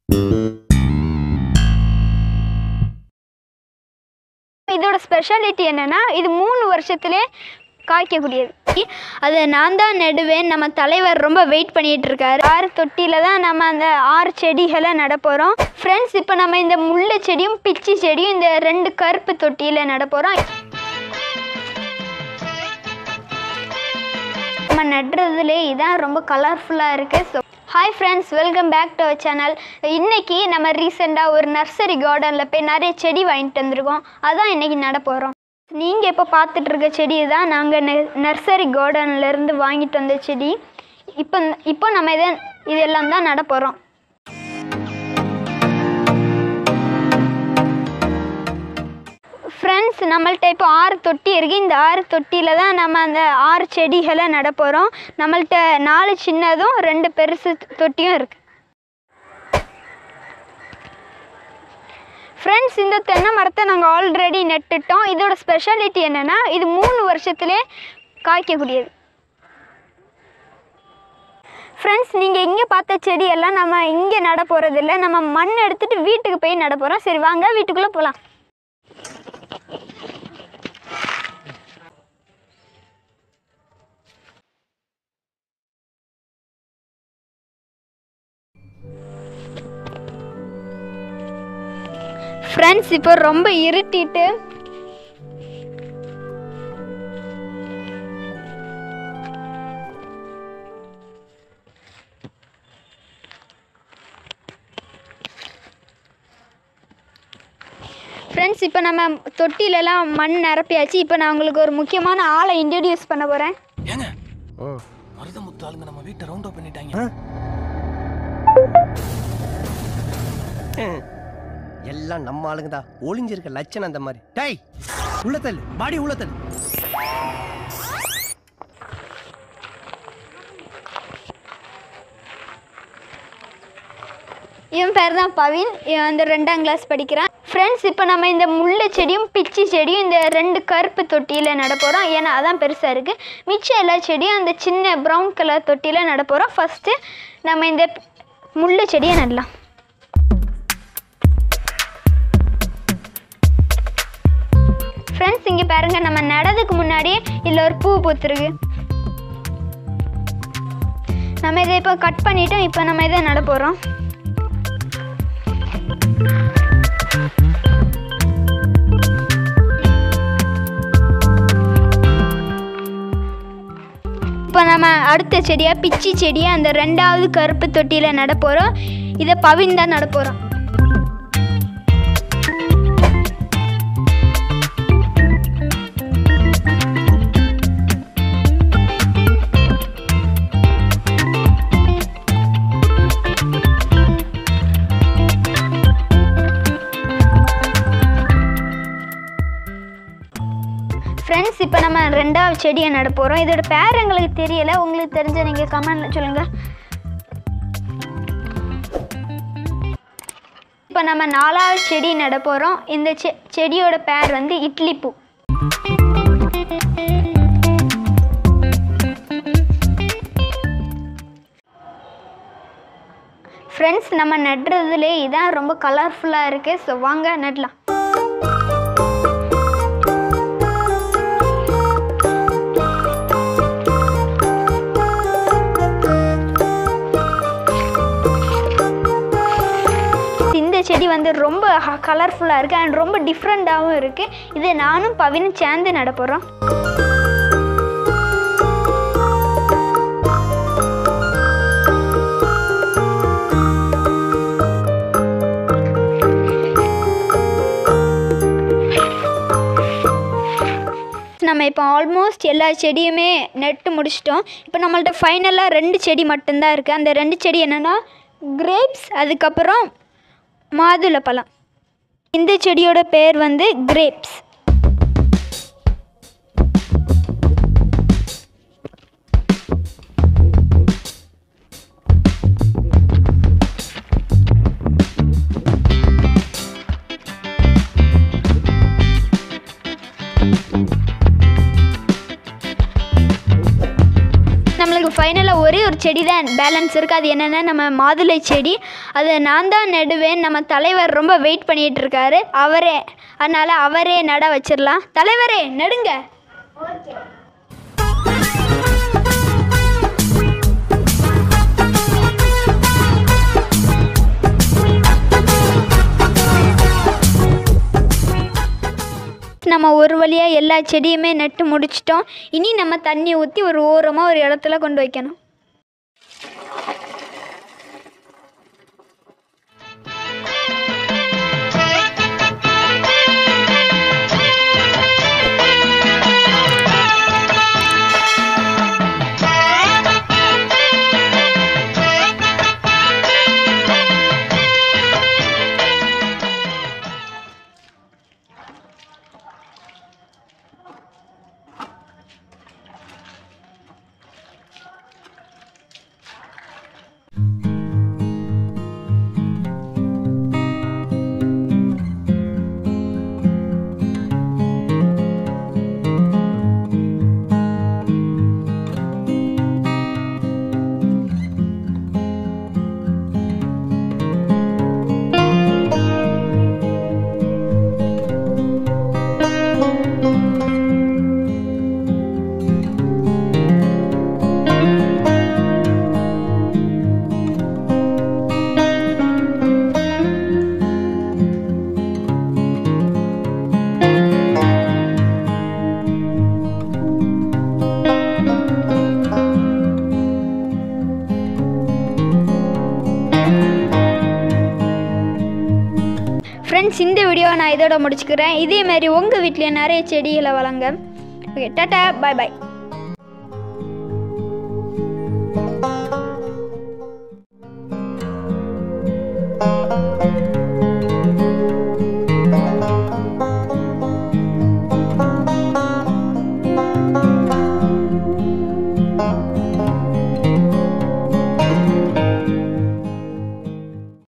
இதோட ஸ்பெஷாலிட்டி என்னன்னா இது மூணு வருஷத்துலே காய்க்கக்கூடியது அதை நான் தான் நடுவேன் நம்ம தலைவர் ரொம்ப வெயிட் பண்ணிட்டு இருக்காரு ஆறு தொட்டியில் தான் நம்ம அந்த ஆறு செடிகளை நட போகிறோம் ஃப்ரெண்ட்ஸ் இப்போ நம்ம இந்த முல்லை செடியும் பிச்சி செடியும் இந்த ரெண்டு கருப்பு தொட்டியில் நட போகிறோம் நம்ம நடுறதுலே இதான் ரொம்ப கலர்ஃபுல்லாக இருக்குது so hi friends welcome back to our channel இன்னைக்கு நம்ம ரீசெண்டாக ஒரு நர்சரி கார்டனில் போய் நிறைய செடி வாங்கிட்டு வந்திருக்கோம் அதான் இன்னைக்கு நட போகிறோம் நீங்கள் இப்போ பார்த்துட்டு இருக்க செடி தான் நாங்கள் நெ நர்சரி கார்டன்லேருந்து வாங்கிட்டு வந்த செடி இப்போ இப்போ நம்ம இதை இதெல்லாம் தான் நட போகிறோம் ஃப்ரெண்ட்ஸ் நம்மள்ட்ட இப்போ ஆறு தொட்டி இருக்குது இந்த ஆறு தொட்டியில் தான் நம்ம அந்த ஆறு செடிகளை நட போகிறோம் நம்மள்ட்ட நாலு சின்னதும் ரெண்டு பெருசு தொட்டியும் இருக்குது ஃப்ரெண்ட்ஸ் இந்த தென்னை மரத்தை நாங்கள் ஆல்ரெடி நட்டுட்டோம் இதோட ஸ்பெஷாலிட்டி என்னென்னா இது மூணு வருஷத்துலே காய்க்கக்கூடியது ஃப்ரெண்ட்ஸ் நீங்கள் இங்கே பார்த்த செடியெல்லாம் நம்ம இங்கே நட போகிறதில்ல நம்ம மண் எடுத்துகிட்டு வீட்டுக்கு போய் நட போகிறோம் சரி வாங்க வீட்டுக்குள்ளே போகலாம் ஃப்ரெண்ட்ஸ் இப்போ ரொம்ப இருட்டிட்டு ஃப்ரெண்ட்ஸ் இப்போ நம்ம தொட்டிலெல்லாம் மண் நிரப்பியாச்சு இப்போ நான் உங்களுக்கு ஒரு முக்கியமான ஆளை இன்ட்ரடியூஸ் பண்ண போகிறேன் ஏங்க மருதமுத்து ஆளுங்க நம்ம வீட்டை ரவுண்ட் அப் பண்ணிட்டாங்க எல்லாம் நம்ம ஆளுங்க தான் ஒளிஞ்சிருக்க லட்சணம் அந்த மாதிரி டேய் உள்ள தள்ளு பாடி உள்ள தள்ளு இவன் பேர் தான் பவின் இவன் வந்து ரெண்டாம் கிளாஸ் படிக்கிறான் ஃப்ரெண்ட்ஸ் இப்போ நம்ம இந்த முல்லை செடியும் பிச்சி செடியும் இந்த ரெண்டு கருப்பு தொட்டியில் நட போகிறோம் ஏன்னா அதான் பெருசாக இருக்குது மிச்சம் எல்லா செடியும் அந்த சின்ன ப்ரௌன் கலர் தொட்டியில் நட போகிறோம் ஃபஸ்ட்டு நம்ம இந்த முல்லை செடியை நடலாம் ஃப்ரெண்ட்ஸ் இங்கே பாருங்க நம்ம நடதுக்கு முன்னாடியே இதில் ஒரு பூ பூத்துருக்கு நம்ம இதை இப்போ கட் பண்ணிட்டோம் இப்போ நம்ம இதை நட போகிறோம் இப்போ நம்ம அடுத்த செடியாக பிச்சி செடியை அந்த ரெண்டாவது கருப்பு தொட்டியில் நட போகிறோம் இதை பவின் தான் நட போகிறோம் ஃப்ரெண்ட்ஸ் இப்போ நம்ம ரெண்டாவது செடியை நட போகிறோம் இதோட பேர் எங்களுக்கு தெரியலை உங்களுக்கு தெரிஞ்ச நீங்கள் கமெண்ட்ல சொல்லுங்கள் இப்போ நம்ம நாலாவது செடி நட போகிறோம் இந்த செ செடியோட பேர் வந்து இட்லி பூ ஃப்ரெண்ட்ஸ் நம்ம நடுறதுலே இதான் ரொம்ப கலர்ஃபுல்லாக இருக்குது ஸோ வாங்க நடலாம் இந்த செடி வந்து ரொம்ப கலர்ஃபுல்லாக இருக்குது அண்ட் ரொம்ப டிஃப்ரெண்ட்டாகவும் இருக்குது இது நானும் பவினும் சேர்ந்து நட போகிறோம் நம்ம இப்போ ஆல்மோஸ்ட் எல்லா செடியுமே நட்டு முடிச்சிட்டோம் இப்போ நம்மள்ட்ட ஃபைனலாக ரெண்டு செடி மட்டும்தான் இருக்குது அந்த ரெண்டு செடி என்னென்னா கிரேப்ஸ் அதுக்கப்புறம் மாதுளப்பழம் இந்த செடியோட பேர் வந்து கிரேப்ஸ் நம்மளுக்கு ஃபைனலாக ஒரே ஒரு செடி தான் பேலன்ஸ் இருக்குது அது என்னென்னா நம்ம மாதுளை செடி அதை நான் தான் நடுவேன் நம்ம தலைவர் ரொம்ப வெயிட் பண்ணிகிட்டு இருக்காரு அவரே அதனால் அவரே நட வச்சிடலாம் தலைவரே நடுங்க நம்ம ஒரு வழியாக எல்லா செடியுமே நட்டு முடிச்சிட்டோம் இனி நம்ம தண்ணி ஊற்றி ஒரு ஓரமாக ஒரு இடத்துல கொண்டு வைக்கணும் ஃப்ரெண்ட்ஸ் இந்த வீடியோவை நான் இதோட முடிச்சுக்கிறேன் இதே மாதிரி உங்கள் வீட்லேயும் நிறைய செடிகளை வளங்க ஓகே டாட்டா பாய் பாய்